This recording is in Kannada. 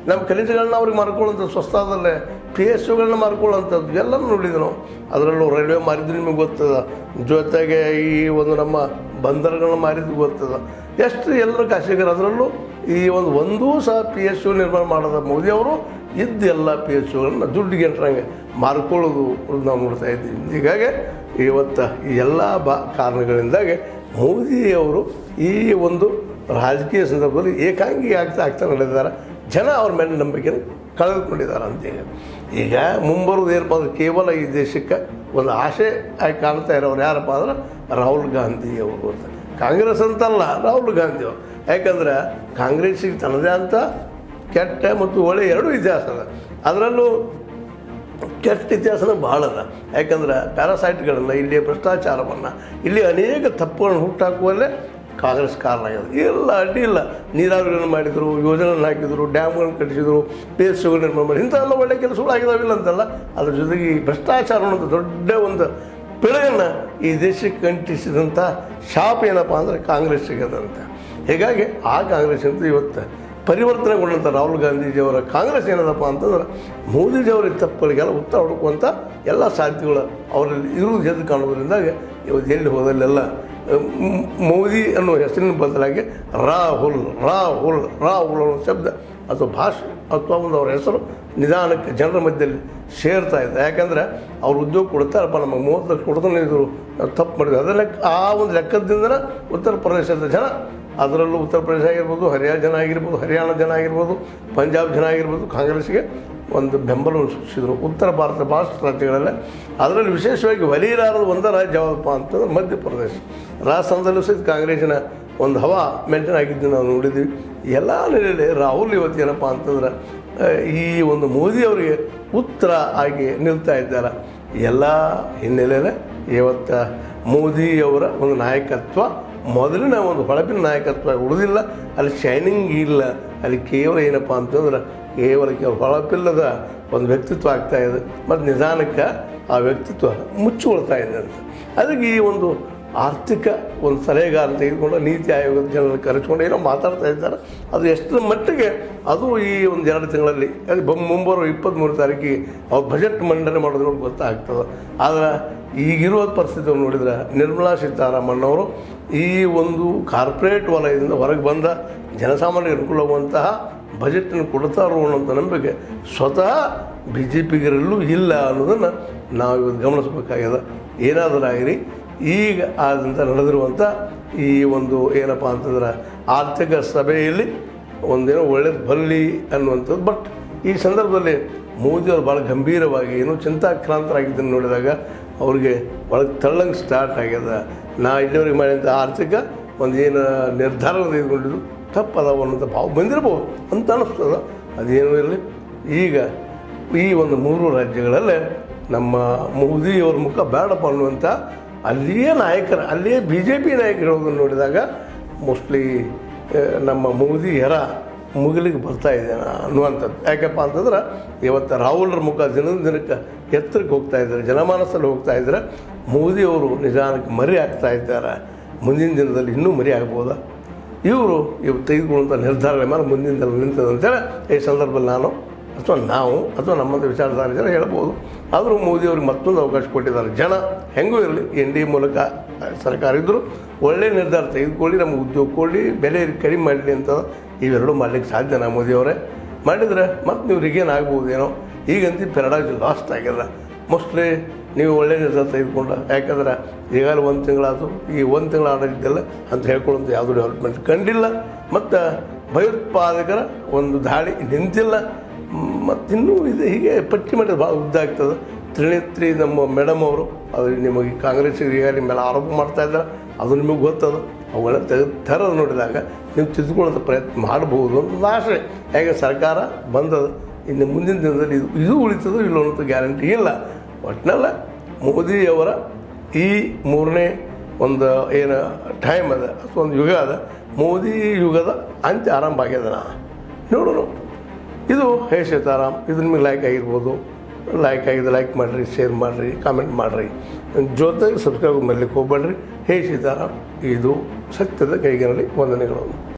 ನಮ್ಮ ಖನಿಜಗಳನ್ನ ಅವ್ರಿಗೆ ಮಾರ್ಕೊಳ್ಳೋಂಥದ್ದು ಸ್ವಸ್ಥದಲ್ಲೇ ಪಿ ಎಸ್ ಯುಗಳನ್ನ ಮಾರ್ಕೊಳ್ಳೋಂಥದ್ದು ಎಲ್ಲನೂ ನೋಡಿದ್ವಿ ನಾವು ಅದರಲ್ಲೂ ರೈಲ್ವೆ ಮಾರಿದ್ದು ನಿಮಗೆ ಗೊತ್ತದ ಜೊತೆಗೆ ಈ ಒಂದು ನಮ್ಮ ಬಂದರುಗಳನ್ನ ಮಾರಿದ್ದು ಗೊತ್ತದ ಎಷ್ಟು ಎಲ್ಲರೂ ಖಾಸಗಿರು ಅದರಲ್ಲೂ ಈ ಒಂದು ಒಂದೂ ಸಹ ಪಿ ಎಸ್ ಯು ನಿರ್ಮಾಣ ಮಾಡೋದ ಮೋದಿಯವರು ಇದ್ದ ಎಲ್ಲ ಪಿ ಎಸ್ ಯುಗಳನ್ನ ದುಡ್ಡಿಗೆ ಎಂಟ್ರಂಗೆ ಮಾರ್ಕೊಳ್ಳೋದು ನಾವು ನೋಡ್ತಾ ಇದ್ದೀವಿ ಹೀಗಾಗಿ ಇವತ್ತು ಈ ಎಲ್ಲ ಬಾ ಕಾರಣಗಳಿಂದಾಗಿ ಮೋದಿಯವರು ಈ ಒಂದು ರಾಜಕೀಯ ಸಂದರ್ಭದಲ್ಲಿ ಏಕಾಂಗಿ ಆಗ್ತಾ ಆಗ್ತಾ ನಡೆದಿದ್ದಾರೆ ಜನ ಅವ್ರ ಮೇಲೆ ನಂಬಿಕೆಯನ್ನು ಕಳೆದುಕೊಂಡಿದ್ದಾರೆ ಅಂತೀಗ ಈಗ ಮುಂಬರೋದು ಏನಪ್ಪ ಅಂದ್ರೆ ಕೇವಲ ಈ ದೇಶಕ್ಕೆ ಒಂದು ಆಸೆ ಆಗಿ ಕಾಣ್ತಾ ಇರೋರು ಯಾರಪ್ಪ ಅಂದ್ರೆ ರಾಹುಲ್ ಗಾಂಧಿ ಅವರು ಅಂತ ಕಾಂಗ್ರೆಸ್ ಅಂತಲ್ಲ ರಾಹುಲ್ ಗಾಂಧಿ ಅವರು ಯಾಕಂದ್ರೆ ಕಾಂಗ್ರೆಸ್ಸಿಗೆ ತನ್ನದೇ ಅಂತ ಕೆಟ್ಟ ಮತ್ತು ಒಳ್ಳೆಯ ಎರಡೂ ಇತಿಹಾಸ ಅದ ಅದರಲ್ಲೂ ಕೆಟ್ಟ ಇತಿಹಾಸನ ಭಾಳ ಅದ ಯಾಕಂದ್ರೆ ಪ್ಯಾರಾಸೈಟ್ಗಳನ್ನು ಇಲ್ಲಿ ಭ್ರಷ್ಟಾಚಾರವನ್ನು ಇಲ್ಲಿ ಅನೇಕ ತಪ್ಪುಗಳನ್ನು ಹುಟ್ಟಾಕುವಲ್ಲೇ ಕಾಂಗ್ರೆಸ್ ಕಾರಣ ಆಗಿದೆ ಇಲ್ಲ ಅಡ್ಡಿ ಇಲ್ಲ ನೀರಾವರಿಗಳನ್ನು ಮಾಡಿದರು ಯೋಜನೆಗಳನ್ನು ಹಾಕಿದರು ಡ್ಯಾಮ್ಗಳನ್ನು ಕಟ್ಟಿಸಿದರು ಪಿ ಎಸ್ ಸಿಗಳು ನಿರ್ಮಾಣ ಮಾಡಿ ಇಂಥವೆಲ್ಲ ಒಳ್ಳೆ ಕೆಲಸಗಳು ಆಗಿದಾವಿಲ್ಲ ಅಂತಲ್ಲ ಅದ್ರ ಜೊತೆಗೆ ಈ ಭ್ರಷ್ಟಾಚಾರ ಅನ್ನೋದು ದೊಡ್ಡ ಒಂದು ಪಿಳಗನ್ನು ಈ ದೇಶಕ್ಕೆ ಅಂಟಿಸಿದಂಥ ಶಾಪ ಏನಪ್ಪ ಅಂದರೆ ಕಾಂಗ್ರೆಸ್ ಸಿಗದಂತ ಹೀಗಾಗಿ ಆ ಕಾಂಗ್ರೆಸ್ ಅಂತ ಇವತ್ತು ಪರಿವರ್ತನೆಗೊಂಡಂಥ ರಾಹುಲ್ ಗಾಂಧೀಜಿಯವರ ಕಾಂಗ್ರೆಸ್ ಏನದಪ್ಪ ಅಂತಂದ್ರೆ ಮೋದಿಜಿಯವರ ತಪ್ಪುಗಳಿಗೆಲ್ಲ ಉತ್ತರ ಹುಡುಕುವಂಥ ಎಲ್ಲ ಸಾಧ್ಯತೆಗಳು ಅವರಲ್ಲಿ ಇರುವುದು ಎದ್ದು ಕಾಣುವುದರಿಂದಾಗ ಇವತ್ತು ಎಲ್ಲಿ ಹೋದಲ್ಲೆಲ್ಲ ಮ್- ಮೋದಿ ಅನ್ನೋ ಹೆಸರಿನ ಬದಲಾಗಿ ರಾಹುಲ್ ರಾಹುಲ್ ರಾಹುಲ್ ಅನ್ನೋ ಶಬ್ದ ಅಥವಾ ಭಾಷೆ ಅಥವಾ ಒಂದು ಅವ್ರ ಹೆಸರು ನಿಧಾನಕ್ಕೆ ಜನರ ಮಧ್ಯದಲ್ಲಿ ಸೇರ್ತಾ ಇದೆ ಯಾಕಂದ್ರೆ ಅವ್ರು ಉದ್ಯೋಗ ಕೊಡ್ತಾರಪ್ಪ ನಮಗೆ ಮೂವತ್ತು ಲಕ್ಷ ಕೊಡ್ತಾನೆ ಇದ್ರು ನಾವು ತಪ್ಪು ಮಾಡಿದ್ವಿ ಅದರ ಆ ಒಂದು ಲೆಕ್ಕದಿಂದನೇ ಉತ್ತರ ಪ್ರದೇಶದ ಜನ ಅದರಲ್ಲೂ ಉತ್ತರ ಪ್ರದೇಶ ಆಗಿರ್ಬೋದು ಹರಿಯಾಣ ಜನ ಆಗಿರ್ಬೋದು ಹರಿಯಾಣ ಜನ ಆಗಿರ್ಬೋದು ಪಂಜಾಬ್ ಜನ ಆಗಿರ್ಬೋದು ಕಾಂಗ್ರೆಸ್ಗೆ ಒಂದು ಬೆಂಬಲವನ್ನು ಸೂಚಿಸಿದರು ಉತ್ತರ ಭಾರತ ಭಾರತ ರಾಜ್ಯಗಳಲ್ಲೇ ಅದರಲ್ಲಿ ವಿಶೇಷವಾಗಿ ಒಲಿಯಲಾರದ ಒಂದೇ ರಾಜ್ಯ ಯಾವುದಪ್ಪ ಅಂತಂದ್ರೆ ಮಧ್ಯಪ್ರದೇಶ ರಾಜಸ್ಥಾನದಲ್ಲೂ ಸಹಿತ ಕಾಂಗ್ರೆಸ್ಸಿನ ಒಂದು ಹವಾ ಮೇಂಟೈನ್ ಆಗಿದ್ದು ನಾವು ನೋಡಿದ್ವಿ ಎಲ್ಲ ನೆಲೆಯಲ್ಲಿ ರಾಹುಲ್ ಇವತ್ತು ಏನಪ್ಪ ಅಂತಂದ್ರೆ ಆ, ಈ ಒಂದು ಮೋದಿ ಅವರಿಗೆ ಉತ್ತರ ಆಗಿ ನಿಲ್ತಾ ಇದ್ದಾರೆ ಎಲ್ಲ ಹಿನ್ನೆಲೆಯಲ್ಲೇ ಇವತ್ತು ಮೋದಿಯವರ ಒಂದು ನಾಯಕತ್ವ ಮೊದಲಿನ ಒಂದು ಹೊಳಪಿನ ನಾಯಕತ್ವ ಉಳಿದಿಲ್ಲ ಅಲ್ಲಿ ಶೈನಿಂಗ್ ಇಲ್ಲ ಅಲ್ಲಿ ಕೇವಲ ಏನಪ್ಪ ಅಂತಂದ್ರೆ ಕೇವಲ ಕೇವಲ ಹೊಳಪಿಲ್ಲದ ಒಂದು ವ್ಯಕ್ತಿತ್ವ ಆಗ್ತಾ ಇದೆ ಮತ್ತು ನಿಧಾನಕ್ಕೆ ಆ ವ್ಯಕ್ತಿತ್ವ ಮುಚ್ಚಿಕೊಳ್ತಾ ಇದೆ ಅಂತ ಅದಕ್ಕೆ ಈ ಒಂದು ಆರ್ಥಿಕ ಒಂದು ಸಲಹೆಗಾರ ತೆಗೆದುಕೊಂಡು ನೀತಿ ಆಯೋಗದ ಜನರನ್ನು ಕರೆಸ್ಕೊಂಡು ಏನೋ ಮಾತಾಡ್ತಾ ಇದ್ದಾರೆ ಅದು ಎಷ್ಟರ ಮಟ್ಟಿಗೆ ಅದು ಈ ಒಂದು ಎರಡು ತಿಂಗಳಲ್ಲಿ ಅದು ಬ ಮುಂಬರುವ ಇಪ್ಪತ್ತ್ಮೂರು ತಾರೀಕಿಗೆ ಅವ್ರು ಬಜೆಟ್ ಮಂಡನೆ ಮಾಡೋದು ನೋಡಿ ಗೊತ್ತಾಗ್ತದೆ ಆದರೆ ಈಗಿರುವ ಪರಿಸ್ಥಿತಿ ನೋಡಿದ್ರೆ ನಿರ್ಮಲಾ ಸೀತಾರಾಮನ್ ಅವರು ಈ ಒಂದು ಕಾರ್ಪೊರೇಟ್ ವಲಯದಿಂದ ಹೊರಗೆ ಬಂದ ಜನಸಾಮಾನ್ಯರಿಗೆ ಅನುಕೂಲವಾಗುವಂತಹ ಬಜೆಟನ್ನು ಕೊಡ್ತಾರೋ ಅನ್ನೋಂಥ ನಂಬಿಕೆ ಸ್ವತಃ ಬಿ ಜೆ ಪಿಗರಲ್ಲೂ ಇಲ್ಲ ಅನ್ನೋದನ್ನು ನಾವು ಇವತ್ತು ಗಮನಿಸಬೇಕಾಗ್ಯದ ಏನಾದರೂ ಆಗಿರಿ ಈಗ ಆದಂಥ ನಡೆದಿರುವಂಥ ಈ ಒಂದು ಏನಪ್ಪ ಅಂತಂದ್ರೆ ಆರ್ಥಿಕ ಸಭೆಯಲ್ಲಿ ಒಂದೇನೋ ಒಳ್ಳೇದು ಬರಲಿ ಅನ್ನುವಂಥದ್ದು ಬಟ್ ಈ ಸಂದರ್ಭದಲ್ಲಿ ಮೋದಿಯವರು ಭಾಳ ಗಂಭೀರವಾಗಿ ಏನೋ ಚಿಂತಾಕ್ರಾಂತರಾಗಿದ್ದನ್ನು ನೋಡಿದಾಗ ಅವ್ರಿಗೆ ಒಳಗೆ ತಳ್ಳಂಗೆ ಸ್ಟಾರ್ಟ್ ಆಗ್ಯದ ನಾ ಇಲ್ಲಿವರೆಗೆ ಮಾಡಿದಂಥ ಆರ್ಥಿಕ ಒಂದು ಏನು ನಿರ್ಧಾರ ತೆಗೆದುಕೊಂಡಿದ್ದು ತಪ್ಪದಾವ ಅನ್ನೋಂಥ ಭಾವ ಬಂದಿರ್ಬೋದು ಅಂತ ಅನ್ನಿಸ್ತದ ಅದೇನೂ ಇರಲಿ ಈಗ ಈ ಒಂದು ಮೂರು ರಾಜ್ಯಗಳಲ್ಲೇ ನಮ್ಮ ಮೋದಿಯವ್ರ ಮುಖ ಬೇಡಪ್ಪ ಅನ್ನುವಂಥ ಅಲ್ಲಿಯೇ ನಾಯಕರ ಅಲ್ಲಿಯೇ ಬಿ ಜೆ ಪಿ ನಾಯಕರಿರೋದನ್ನು ನೋಡಿದಾಗ ಮೋಸ್ಟ್ಲಿ ನಮ್ಮ ಮೋದಿ ಹೆರ ಮುಗಿಲಿಗೆ ಬರ್ತಾ ಇದೆ ಅನ್ನುವಂಥದ್ದು ಯಾಕಪ್ಪ ಅಂತಂದ್ರೆ ಇವತ್ತು ರಾಹುಲ್ರ ಮುಖ ದಿನದ ದಿನಕ್ಕೆ ಎತ್ತರಕ್ಕೆ ಹೋಗ್ತಾ ಇದ್ದಾರೆ ಜನಮಾನಸದಲ್ಲಿ ಹೋಗ್ತಾ ಇದ್ದಾರೆ ಮೋದಿಯವರು ನಿಧಾನಕ್ಕೆ ಮರಿ ಆಗ್ತಾ ಇದ್ದಾರೆ ಮುಂದಿನ ದಿನದಲ್ಲಿ ಇನ್ನೂ ಮರಿ ಆಗ್ಬೋದಾ ಇವರು ಇವು ತೆಗೆದುಕೊಳ್ಳುವಂಥ ನಿರ್ಧಾರಗಳ ಮೇಲೆ ಮುಂದಿನ ದಿನ ನಿಂತದೆ ಅಂತೇಳಿ ಈ ಸಂದರ್ಭದಲ್ಲಿ ನಾನು ಅಥವಾ ನಾವು ಅಥವಾ ನಮ್ಮಂಥ ವಿಚಾರಧಾರೆ ಜನ ಹೇಳ್ಬೋದು ಆದರೂ ಮೋದಿಯವ್ರಿಗೆ ಮತ್ತೊಂದು ಅವಕಾಶ ಕೊಟ್ಟಿದ್ದಾರೆ ಜನ ಹೆಂಗೂ ಇರಲಿ ಎನ್ ಡಿ ಮೂಲಕ ಸರ್ಕಾರ ಇದ್ದರೂ ಒಳ್ಳೆಯ ನಿರ್ಧಾರ ತೆಗೆದುಕೊಳ್ಳಿ ನಮಗೆ ಉದ್ಯೋಗ ಕೊಡಲಿ ಬೆಲೆ ಕಡಿಮೆ ಮಾಡಲಿ ಅಂತ ಇವೆರಡೂ ಮಾಡ್ಲಿಕ್ಕೆ ಸಾಧ್ಯನಾ ಮೋದಿಯವರೇ ಮಾಡಿದರೆ ಮತ್ತೆ ನೀವು ರಿಗೇನ್ ಆಗ್ಬೋದೇನೋ ಈಗಂತೂ ಪೆರಡಾಜ್ ಲಾಸ್ಟ್ ಆಗ್ಯದ ಮೋಸ್ಟ್ಲಿ ನೀವು ಒಳ್ಳೆ ನಿರ್ಧಾರ ತೆಗೆದುಕೊಂಡ ಯಾಕಂದ್ರೆ ಈಗಾಗಲೇ ಒಂದು ತಿಂಗಳಾಯ್ತು ಈ ಒಂದು ತಿಂಗಳ ಆಡಳಿದ್ದಲ್ಲ ಅಂತ ಹೇಳ್ಕೊಳ್ಳೋಂಥ ಯಾವುದೂ ಡೆವಲಪ್ಮೆಂಟ್ ಕಂಡಿಲ್ಲ ಮತ್ತು ಭಯೋತ್ಪಾದಕರ ಒಂದು ದಾಳಿ ನಿಂತಿಲ್ಲ ಮತ್ತಿನ್ನೂ ಇದು ಹೀಗೆ ಪಟ್ಟಿ ಮಾಡಿದ್ರೆ ಭಾಳ ಉದ್ದ ಆಗ್ತದೆ ತ್ರಿನೇತ್ರಿ ನಮ್ಮ ಮೇಡಮ್ ಅವರು ಅದು ನಿಮಗೆ ಕಾಂಗ್ರೆಸ್ಸಿಗೆ ಈಗಾಗಲೇ ಮೇಲೆ ಆರೋಪ ಮಾಡ್ತಾ ಇದ್ದಾರೆ ಅದು ನಿಮಗೆ ಗೊತ್ತದ ಅವುಗಳ ತೆಗೆದು ಥರದ ನೋಡಿದಾಗ ನೀವು ತಿದ್ದುಕೊಳ್ಳೋಂಥ ಪ್ರಯತ್ನ ಮಾಡ್ಬೋದು ಅಂತ ಒಂದು ಆಸೆ ಹೇಗೆ ಸರ್ಕಾರ ಬಂದದ ಇನ್ನು ಮುಂದಿನ ದಿನದಲ್ಲಿ ಇದು ಇದು ಉಳಿತದೋ ಇಲ್ಲ ಅನ್ನೋದು ಗ್ಯಾರಂಟಿ ಇಲ್ಲ ಒಟ್ಟಿನಲ್ಲ ಮೋದಿಯವರ ಈ ಮೂರನೇ ಒಂದು ಏನು ಟೈಮ್ ಅದ ಅಥವಾ ಒಂದು ಯುಗ ಅದ ಮೋದಿ ಯುಗದ ಅಂತ್ಯ ಆರಂಭ ಆಗ್ಯದ ನಾ ನೋಡೋಣ ಇದು ಹೇ ಸೀತಾರಾಮ್ ಇದು ನಿಮಗೆ ಲೈಕ್ ಆಗಿರ್ಬೋದು ಲೈಕ್ ಆಗಿದೆ ಲೈಕ್ ಮಾಡಿರಿ ಶೇರ್ ಮಾಡಿರಿ ಕಾಮೆಂಟ್ ಮಾಡಿರಿ ಜೊತೆಗೆ ಸಬ್ಸ್ಕ್ರೈಬ್ ಮಾಡಲಿಕ್ಕೆ ಹೋಗ್ಬೇಡ್ರಿ ಹೇ ಸೀತಾರಾಮ್ ಇದು ಸತ್ಯದ ಕೈಗಿರಲಿ ವಂದನೆಗಳು